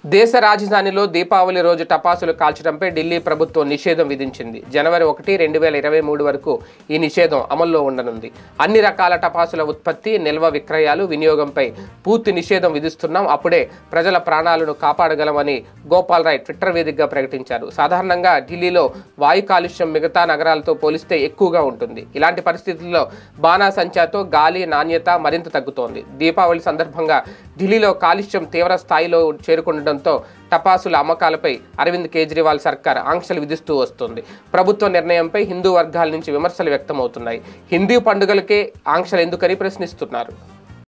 దేశ రాజధానిలో దీపావళి రోజు టపాసులు కాల్చడంపై ఢిల్లీ ప్రభుత్వం నిషేధం విధించింది జనవరి ఒకటి రెండు వేల ఇరవై మూడు వరకు ఈ నిషేధం అమల్లో ఉండనుంది అన్ని రకాల టపాసుల ఉత్పత్తి నిల్వ విక్రయాలు వినియోగంపై పూర్తి నిషేధం విధిస్తున్నాం అప్పుడే ప్రజల ప్రాణాలను కాపాడగలమని గోపాల్ రాయ్ ట్విట్టర్ వేదికగా ప్రకటించారు సాధారణంగా ఢిల్లీలో వాయు కాలుష్యం మిగతా నగరాలతో పోలిస్తే ఎక్కువగా ఉంటుంది ఇలాంటి పరిస్థితుల్లో బాణాసంచాతో గాలి నాణ్యత మరింత తగ్గుతోంది దీపావళి సందర్భంగా ఢిల్లీలో కాలుష్యం తీవ్ర స్థాయిలో చేరుకుండడంతో టపాసుల అమ్మకాలపై అరవింద్ కేజ్రీవాల్ సర్కార్ ఆంక్షలు విధిస్తూ వస్తుంది ప్రభుత్వ నిర్ణయంపై హిందూ వర్గాల నుంచి విమర్శలు వ్యక్తమవుతున్నాయి హిందూ పండుగలకే ఆంక్షలు ఎందుకని ప్రశ్నిస్తున్నారు